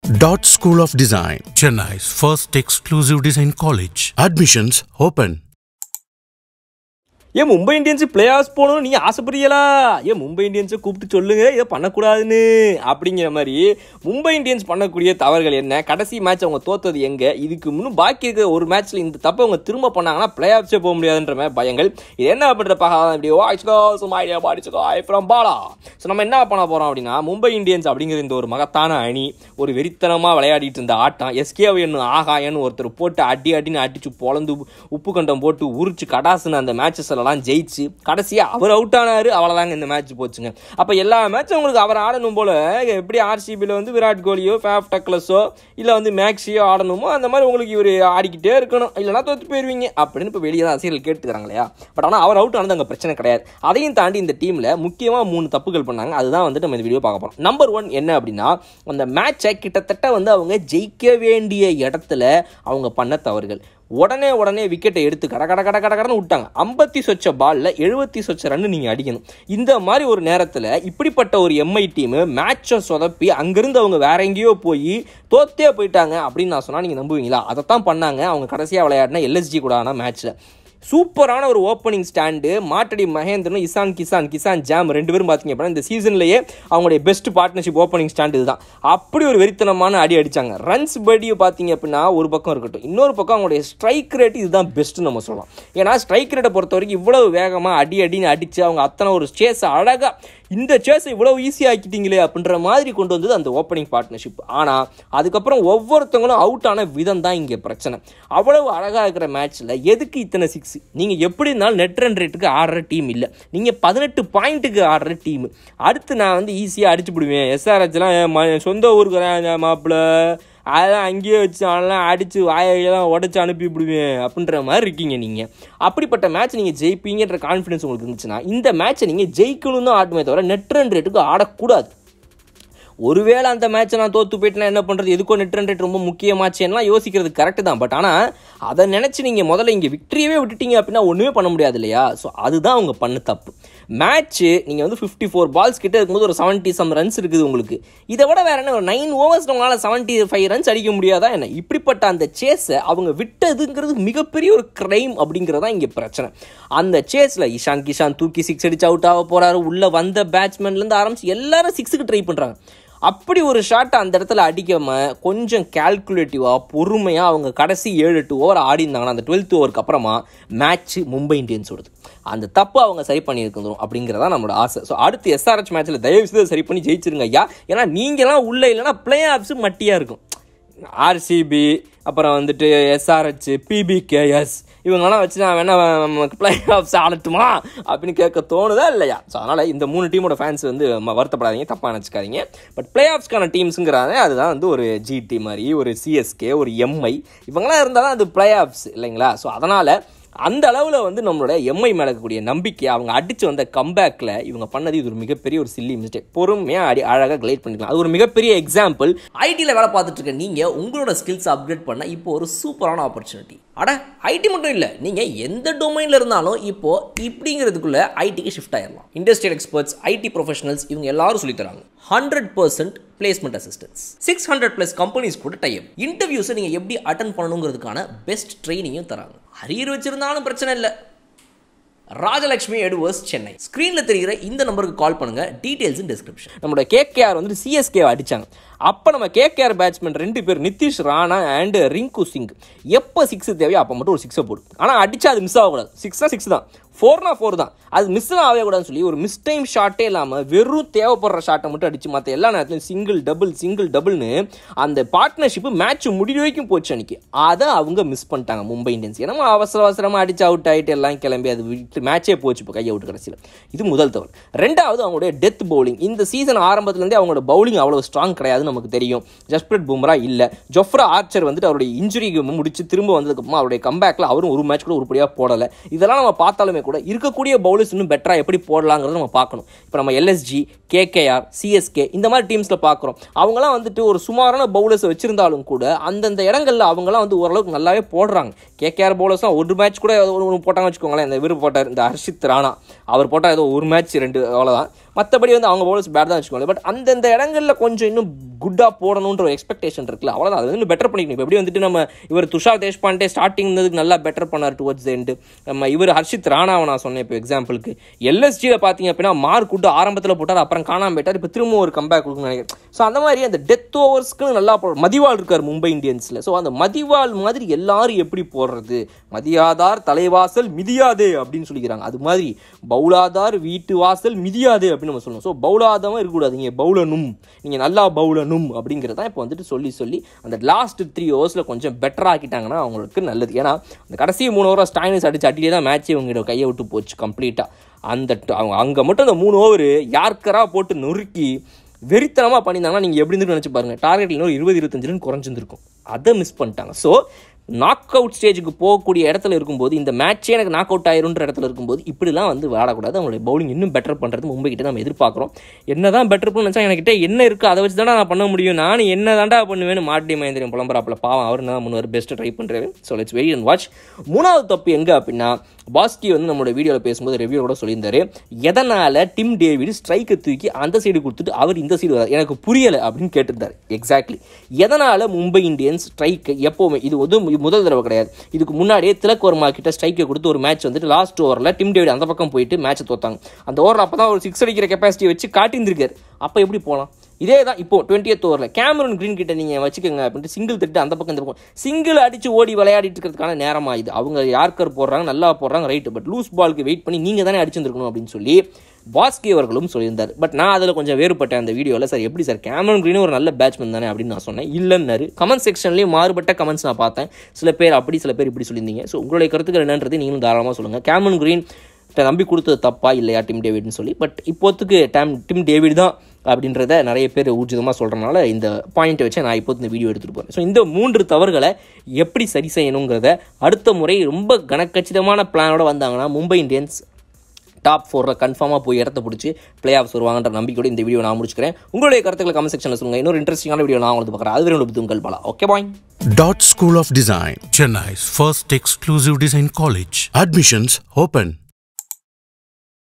Dot School of Design. Chennai's first exclusive design college. Admissions open. ஏன் Mumbai Indians play of போகணும்னு நீங்கள் ஆசைப்படுறீங்களா ஏன் மும்பை இந்தியன்ஸை கூப்பிட்டு சொல்லுங்க இதை பண்ணக்கூடாதுன்னு அப்படிங்கிற மாதிரி மும்பை இந்தியன்ஸ் பண்ணக்கூடிய தவறுகள் என்ன கடைசி மேட்ச் அவங்க தோத்தது எங்கே இதுக்கு முன்னும் பாக்கி இருக்கிற ஒரு மேட்ச்சில் இந்த தப்பை அவங்க திரும்ப பண்ணாங்கன்னா பிளே ஆஃப்ஸே போக முடியாதுன்ற மாதிரி பயங்கள் இது என்ன பண்ணுற பார்க்கலாம் இப்படி வாய்ஸ்கோ சுமாரியா பாடிச்சுக்கோ ஐ ஃப்ரம் பாலா ஸோ நம்ம என்ன பண்ண போகிறோம் அப்படின்னா மும்பை இந்தியன்ஸ் அப்படிங்கிற இந்த ஒரு மகத்தான அணி ஒரு வெறித்தனமாக விளையாடிட்டு இருந்த ஆட்டம் எஸ்கேவ் என்ன ஆகாயன்னு ஒருத்தர் போட்டு அடி அடின்னு அடிச்சு பொழந்து உப்பு கண்டம் போட்டு உரிச்சு கடாசுன்னு அந்த மேட்சஸ் எல்லாம் ஜெயிச்சு கடைசியாக அவர் அவுட் ஆனார் அவ்வளோதாங்க இந்த மேட்ச் போச்சுங்க அப்போ எல்லா மேட்சும் உங்களுக்கு அவர் ஆடணும் போல் எப்படி ஆர்சிபியில் வந்து விராட் கோலியோ ஃபேஃப் டக்லஸோ இல்லை வந்து மேக்ஸியோ ஆடணுமோ அந்த மாதிரி உங்களுக்கு இவர் ஆடிக்கிட்டே இருக்கணும் இல்லைனா தோற்று போயிருவீங்க அப்படின்னு இப்போ வெளியே தான் ரசிகர்கள் கேட்டுக்கிறாங்க இல்லையா பட் ஆனால் அவர் அவுட் ஆனது அங்கே பிரச்சனை கிடையாது அதையும் தாண்டி இந்த டீமில் முக்கியமாக மூணு தப்புகள் பண்ணாங்க அதுதான் வந்துட்டு நம்ம இந்த வீடியோ பார்க்க போகிறோம் நம்பர் ஒன் என்ன அப்படின்னா அந்த மேட்சை கிட்டத்தட்ட வந்து அவங்க ஜெயிக்க வேண்டிய இடத்துல அவங்க பண்ண தவறுகள் உடனே உடனே விக்கெட்டை எடுத்து கட கட கட கட கடன்னு விட்டாங்க ஐம்பத்தி சொச்ச பாலில் எழுபத்தி சொச்ச ரன் நீங்கள் அடிக்கணும் இந்த மாதிரி ஒரு நேரத்தில் இப்படிப்பட்ட ஒரு எம்ஐ டீமு மேட்சை சொதப்பி அங்கேருந்து அவங்க வேற எங்கேயோ போய் தோத்தே போயிட்டாங்க அப்படின்னு நான் சொன்னால் நீங்கள் நம்புவீங்களா அதைத்தான் பண்ணாங்க அவங்க கடைசியாக விளையாடின எல்எஸ்ஜி கூடான மேட்ச்சில் சூப்பரான ஒரு ஓப்பனிங் ஸ்டாண்டு மாட்டடி மகேந்திரனும் இசான் கிசான் கிசான் ஜாம் ரெண்டு பேரும் பார்த்தீங்க அப்படின்னா இந்த சீசன்லேயே அவங்களுடைய பெஸ்ட் பார்ட்னர்ஷிப் ஓப்பனிங் ஸ்டாண்டு இதுதான் அப்படி ஒரு வெறித்தனமான அடி அடித்தாங்க ரன்ஸ் படி பார்த்தீங்க அப்படின்னா ஒரு பக்கம் இருக்கட்டும் இன்னொரு பக்கம் அவங்களுடைய ஸ்ட்ரைக் ரேட் இதுதான் பெஸ்ட்டு நம்ம சொல்லலாம் ஏன்னா ஸ்ட்ரைக் ரேட்டை பொறுத்த வரைக்கும் இவ்வளவு வேகமாக அடி அடின்னு அடித்து அவங்க அத்தனை ஒரு சேஸ் அழகாக இந்த சேஸை இவ்வளோ ஈஸியாக ஆக்கிட்டீங்களே அப்படின்ற மாதிரி கொண்டு வந்தது அந்த ஓப்பனிங் பார்ட்னர்ஷிப் ஆனால் அதுக்கப்புறம் ஒவ்வொருத்தவங்களும் அவுட் ஆன விதம் தான் இங்கே பிரச்சனை அவ்வளவு அழகாக இருக்கிற மேட்ச்சில் எதுக்கு இத்தனை சிக்ஸ் நீங்கள் எப்படி இருந்தாலும் நெட் ரன் ரேட்டுக்கு ஆடுற டீம் இல்லை நீங்கள் பதினெட்டு பாயிண்ட்டுக்கு ஆடுற டீம் அடுத்து நான் வந்து ஈஸியாக அடிச்சு விடுவேன் எஸ்ஆர்ஹெச்லாம் என் ம- சொந்த ஊருக்கு மாப்பிள்ள அதெல்லாம் அங்கேயே வச்சு அதெல்லாம் அடித்து வாயெல்லாம் உடச்சி அனுப்பி விடுவேன் அப்படின்ற மாதிரி இருக்கீங்க நீங்கள் அப்படிப்பட்ட மேட்ச் நீங்கள் ஜெயிப்பீங்கன்ற கான்ஃபிடன்ஸ் உங்களுக்கு இருந்துச்சுன்னா இந்த மேட்ச்சை நீங்கள் ஜெயிக்கணும் தான் ஆட்டுமே தவிர நெட் ரன் ரேட்டுக்கு ஆடக்கூடாது ஒருவேளை அந்த மேட்ச்சை நான் தோற்று போயிட்டேன்னா என்ன பண்ணுறது எதுக்கோ நெட் ரன் ரேட் ரொம்ப முக்கியமாச்சேன்னா யோசிக்கிறது கரெக்டு தான் பட் ஆனால் அதை நினச்சி நீங்கள் முதல்ல இங்கே விக்டரியவே விட்டுட்டீங்க அப்படின்னா ஒன்றுமே பண்ண முடியாது இல்லையா ஸோ அதுதான் அவங்க பண்ண தப்பு மேட்ச்சு நீங்கள் வந்து ஃபிஃப்டி ஃபோர் பால்ஸ் கிட்ட இருக்கும்போது ஒரு செவன்ட்டி சம் ரன்ஸ் இருக்குது உங்களுக்கு இதை விட வேற என்ன ஒரு நைன் ஓவர்ஸ் உங்களால் செவன்ட்டி ஃபைவ் ரன்ஸ் அடிக்க முடியாதா என்ன இப்படிப்பட்ட அந்த சேஸை அவங்க விட்டதுங்கிறது மிகப்பெரிய ஒரு கிரைம் அப்படிங்கிறதா இங்கே பிரச்சனை அந்த சேஸில் இஷான் கிஷான் தூக்கி சிக்ஸ் அடிச்சு அவுட் ஆக போகிறாரு உள்ளே வந்த பேட்ஸ்மேன்லேருந்து ஆரம்பிச்சு எல்லாரும் சிக்ஸுக்கு ட்ரை பண்ணுறாங்க அப்படி ஒரு ஷாட்டை அந்த இடத்துல அடிக்காம கொஞ்சம் கால்குலேட்டிவாக பொறுமையாக அவங்க கடைசி ஏழு எட்டு ஓவர் ஆடி இருந்தாங்கன்னா அந்த டுவெல்த் ஓவருக்கு அப்புறமா மேட்ச் மும்பை இந்தியன்ஸோடது அந்த தப்பு அவங்க சரி பண்ணியிருக்கணும் அப்படிங்கிறதா நம்மளோட ஆசை ஸோ அடுத்து எஸ்ஆர்ஹெச் மேட்ச்சில் தயவு செய்து சரி பண்ணி ஜெயிச்சிருங்க ஐயா ஏன்னா நீங்களாம் உள்ளே இல்லைன்னா பிளே ஆஃப்ஸு மட்டியாக இருக்கும் ஆர்சிபி அப்புறம் வந்துட்டு எஸ்ஆர்ஹெச் பிபிகேஎஸ் இவங்கெல்லாம் வச்சு நான் வேணா பிளே ஆஃப்ஸ் ஆடட்டுமா அப்படின்னு கேட்க தோணுதா இல்லையா ஸோ அதனால் இந்த மூணு டீமோட ஃபேன்ஸ் வந்து ம- வருத்தப்படாதீங்க தப்பாக நினச்சிக்காதீங்க பட் பிளே ஆஃப்ஸ்க்கான டீம்ஸுங்கிறாங்க அதுதான் வந்து ஒரு ஜிடி மாதிரி ஒரு சிஎஸ்கே ஒரு எம்ஐ இவங்கெல்லாம் இருந்தால் தான் அது பிளே ஆஃப்ஸ் இல்லைங்களா ஸோ அதனால் அந்த அளவில் வந்து நம்மளோட எம்ஐ மேலே இருக்கக்கூடிய நம்பிக்கை அவங்க அடித்து வந்த கம்பேக்கில் இவங்க பண்ணது இது ஒரு மிகப்பெரிய ஒரு சில்லி மிஸ்டேக் பொறுமையாக அடி அழகாக கிளைட் பண்ணிக்கலாம் அது ஒரு மிகப்பெரிய எக்ஸாம்பிள் ஐடியில் வேலை பார்த்துட்டு இருக்க நீங்கள் உங்களோட ஸ்கில்ஸ் அப்கிரேட் பண்ண இப்போ ஒரு சூப்பரான ஆப்பர்ச்சுனிட்டி அட ஐடி மட்டும் இல்லை நீங்கள் எந்த டொமைனில் இருந்தாலும் இப்போ இப்படிங்கிறதுக்குள்ள ஐடிக்கு ஷிஃப்ட் ஆயிடலாம் இண்டஸ்ட்ரியல் எக்ஸ்பர்ட்ஸ் ஐடி ப்ரொஃபஷனல்ஸ் இவங்க எல்லாரும் சொல்லித் தராங்க hundred percent placement assistance six hundred plus companies கூட டைப் இன்டர்வியூஸை நீங்கள் எப்படி அட்டன் பண்ணணுங்கிறதுக்கான பெஸ்ட் ட்ரைனிங்கும் தராங்க அரியர் வச்சிருந்தாலும் பிரச்சனை இல்லை ராஜலட்சுமி எடுவர்ஸ் சென்னை ஸ்க்ரீனில் தெரிகிற இந்த நம்பருக்கு கால் பண்ணுங்க டீடைல்ஸ் இன் டிஸ்கிரிப்ஷன் நம்மளோட கேகேஆர் வந்து சிஎஸ்கே அடிச்சாங்க அப்போ நம்ம கேகேஆர் பேட்ஸ்மேன் ரெண்டு பேர் நிதிஷ் ராணா அண்ட் ரிங்கு சிங் எப்போ சிக்ஸ் தேவையோ அப்போ மட்டும் ஒரு சிக்ஸை போடும் ஆனால் அடிச்சா அது மிஸ் ஆகக்கூடாது சிக்ஸ்னா சிக்ஸ் தான் ஃபோர்னா ஃபோர் தான் அது மிஸ் ஆகவே கூடாதுன்னு சொல்லி ஒரு மிஸ் டைம் ஷாட்டே இல்லாமல் வெறும் தேவைப்படுற ஷாட்டை மட்டும் அடிச்சு மற்ற எல்லா நேரத்துலையும் சிங்கிள் டபுள் சிங்கிள் டபுள்னு அந்த பார்ட்னர்ஷிப் மேட்ச் முடிவு வரைக்கும் போச்சு அன்னைக்கு அதை அவங்க மிஸ் பண்ணிட்டாங்க மும்பை இந்தியன்ஸ் ஏன்னா அவசர அவசரமாக அடிச்சு அவுட் ஆகிட்டு எல்லாம் கிளம்பி அது விட்டு மேட்சே போச்சு இப்போ கை அவுட் கடைசியில் இது முதல் தவறு ரெண்டாவது அவங்களுடைய டெத் பவுலிங் இந்த சீசன் ஆரம்பத்துலேருந்தே அவங்களோட பவுலிங் அவ்வளோ ஸ்ட்ராங் கிடையாதுன்னு நமக்கு தெரியும் ஜஸ்பிரட் பும்ரா இல்லை ஜொஃப்ரா ஆர்ச்சர் வந்துட்டு அவருடைய இன்ஜுரிக்கு முடிச்சு திரும்ப வந்ததுக்கப்புறமா அவருடைய கம்பேக்கில் அவரும் ஒரு மேட்ச் கூட உருப்படியாக போடலை இதெல்லாம் நம்ம பார்த்தாலுமே கூட இருக்கக்கூடிய பவுலர்ஸ் இன்னும் பெட்டராக எப்படி போடலாங்கிறத நம்ம பார்க்கணும் இப்போ நம்ம எல்எஸ்ஜி கேகேஆர் சிஎஸ்கே இந்த மாதிரி டீம்ஸில் பார்க்குறோம் அவங்களாம் வந்துட்டு ஒரு சுமாரான பவுலர்ஸை வச்சிருந்தாலும் கூட அந்தந்த இடங்களில் அவங்களாம் வந்து ஓரளவுக்கு நல்லாவே போடுறாங்க கேகேஆர் பவுலர்ஸ்லாம் ஒரு மேட்ச் கூட ஏதோ ஒன்று போட்டாங்க வச்சுக்கோங்களேன் இந்த இவர் போட்டார் இந்த ஹர்ஷித் ராணா அவர் போட்டால் ஏதோ ஒரு மேட்ச் ரெண்டு அவ்வளோதான் மற்றபடி வந்து அவங்க பவுலர்ஸ் பேட் தான் வச்சுக்கோங்க பட் அந்தந்த இடங்களில் கொஞ்சம் இன்னும் குட்டாக போடணுன்ற ஒரு எக்ஸ்பெக்டேஷன் இருக்குல்ல அவ்வளோதான் அது வந்து பெட்டர் பண்ணிக்கணும் இப்போ எப்படி வந்துட்டு நம்ம இவர் துஷார் தேஷ்பாண்டே ஸ்டார்டிங் இருந்ததுக்கு நல்லா பெட்டர் பண்ணார் டுவர்ட்ஸ் எண்டு நம்ம இவர் ஹர்ஷித் ராணாவை நான் சொன்னேன் இப்போ எக்ஸாம்பிளுக்கு எல்எஸ்ஜியில் பார்த்தீங்க அப்படின்னா மார்க் விட்டு ஆரம்பத்தில் போட்டார் அப்புறம் காணாம போயிட்டார் இப்போ திரும்ப ஒரு கம்பேக் கொடுக்கணும்னு நினைக்கிறேன் ஸோ அந்த மாதிரி அந்த டெத் ஓவர்ஸ்க்கு நல்லா போ மதிவாள் இருக்கார் மும்பை இந்தியன்ஸில் ஸோ அந்த மதிவாள் மாதிரி எல்லாரும் எப்படி போடுறது மதியாதார் தலைவாசல் மிதியாதே அப்படின்னு சொல்லிக்கிறாங்க அது மாதிரி பவுலாதார் வீட்டு வாசல் மிதியாதே அப்படின்னு நம்ம சொல்லணும் ஸோ பவுலாதமாக இருக்கக்கூடாது நீங்கள் பவுலனும் நீங்கள் நல்லா பவுலனும் அப்படிங்கிறது தான் இப்போ வந்துட்டு சொல்லி சொல்லி அந்த லாஸ்ட் த்ரீ ஓவர்ஸில் கொஞ்சம் பெட்டர் ஆக்கிட்டாங்கன்னா அவங்களுக்கு நல்லது ஏன்னா அந்த கடைசி மூணு ஓவர் ஸ்டாயினஸ் அடிச்சு அடியிலே தான் மேட்ச்சே இவங்க கையை விட்டு போச்சு கம்ப்ளீட்டாக அந்த ட- அவங்க அங்கே மட்டும் அந்த மூணு ஓவர் யார்க்கரா போட்டு நொறுக்கி வெறித்தனமாக பண்ணியிருந்தாங்கன்னா நீங்கள் எப்படி இருந்து நினச்சி பாருங்கள் டார்கெட்டில் இன்னும் இருபது இருபத்தஞ்சு ரன் குறைஞ்சிருந்திருக்கும் அதை மிஸ் பண்ணிட்டாங்க ஸோ நாக் அவுட் ஸ்டேஜுக்கு போகக்கூடிய இடத்துல இருக்கும்போது இந்த மேட்சே எனக்கு நாக் அவுட் ஆயிருன்ற இடத்துல இருக்கும்போது இப்படிலாம் வந்து விளையாடக்கூடாது அவங்களுடைய பவுலிங் இன்னும் பெட்டர் பண்ணுறது மும்பை கிட்ட நம்ம எதிர்பார்க்குறோம் என்ன தான் பெட்டர் பண்ணு நினச்சா என்கிட்ட என்ன இருக்குது அதை வச்சு தானே நான் பண்ண முடியும் நான் என்ன தாண்டா பண்ணுவேன்னு மாட்டி மகேந்திரன் புலம்புறாப்பில் பாவம் அவர் தான் முன்னாடி பெஸ்ட்டு ட்ரை பண்ணுறாரு so let's wait and watch மூணாவது தப்பு எங்கே அப்படின்னா பாஸ்கி வந்து நம்மளோட வீடியோவில் பேசும்போது ரிவ்யூ கூட சொல்லியிருந்தாரு எதனால் டிம் டேவிட் ஸ்ட்ரைக்கை தூக்கி அந்த சைடு கொடுத்துட்டு அவர் இந்த சைடு வரார் எனக்கு புரியலை அப்படின்னு கேட்டிருந்தார் எக்ஸாக்ட்லி எதனால் மும்பை இந்தியன்ஸ் ஸ்ட்ரைக்கு எப்போவுமே இது வந்து முதல் தடவை கிடையாது இதுக்கு முன்னாடியே திலக் வர்மா கிட்ட ஸ்ட்ரைக்கை கொடுத்து ஒரு மேட்ச் வந்துட்டு லாஸ்ட் ஓவரில் டிம் டேவிட் அந்த பக்கம் போயிட்டு மேட்ச்சை தோத்தாங்க அந்த ஓவரில் அப்போ தான் ஒரு சிக்ஸ் அடிக்கிற கெப்பாசிட்டி வச்சு காட்டியிருந்திருக்காரு அப்போ எப்படி போகலாம் இதே தான் இப்போ டுவெண்ட்டியத் ஓவரில் கேமரன் கிரீன் கிட்ட நீங்கள் வச்சுக்கோங்க அப்படின்ட்டு சிங்கிள் தட்டு அந்த பக்கம் இந்த பக்கம் சிங்கிள் அடிச்சு ஓடி விளையாடிட்டு இருக்கிறதுக்கான நேரமா இது அவங்க யார்கர் போடுறாங்க நல்லா போடுறாங்க ரைட்டு பட் லூஸ் பாலுக்கு வெயிட் பண்ணி நீங்கள் தானே அடிச்சிருந்துருக்கணும் அப்படின்னு சொல்லி பாஸ்கி அவர்களும் சொல்லியிருந்தார் பட் நான் அதில் கொஞ்சம் வேறுபட்டேன் அந்த வீடியோவில் சார் எப்படி சார் கேமரன் கிரீனும் ஒரு நல்ல பேட்ஸ்மேன் தானே அப்படின்னு நான் சொன்னேன் இல்லைன்னாரு கமெண்ட் செக்ஷன்லேயும் மாறுபட்ட கமெண்ட்ஸ் நான் பார்த்தேன் சில பேர் அப்படி சில பேர் இப்படி சொல்லியிருந்தீங்க ஸோ உங்களுடைய கருத்துக்கள் என்னன்றது நீங்களும் தாராளமாக சொல்லுங்கள் கேமரன் கிரீன் கிட்ட நம்பி கொடுத்தது தப்பா இல்லையா டிம் டேவிட்னு சொல்லி பட் இப்போத்துக்கு டேம் டிம் டேவிட் தான் அப்படின்றத நிறைய பேர் ஊர்ஜிதமாக சொல்கிறனால இந்த பாயிண்ட்டை வச்சு நான் இப்போ இந்த வீடியோ எடுத்துகிட்டு போகிறேன் ஸோ இந்த மூன்று தவறுகளை எப்படி சரி செய்யணுங்கிறத அடுத்த முறை ரொம்ப கனக்கச்சிதமான பிளானோட வந்தாங்கன்னா மும்பை இந்தியன்ஸ் டாப் ஃபோரில் கன்ஃபார்மாக போய் இடத்த பிடிச்சி பிளே ஆஃப்ஸ் வருவாங்கன்ற நம்பிக்கையோட இந்த வீடியோ நான் முடிச்சுக்கிறேன் உங்களுடைய கருத்துக்களை கமெண்ட் செக்ஷனில் சொல்லுங்கள் இன்னொரு இன்ட்ரெஸ்டிங்கான வீடியோ நான் உங்களுக்கு பார்க்குறேன் அது உங்களுக்கு உங்கள் பலா okay bye Dot School of Design. Chennai's first exclusive design college. Admissions open.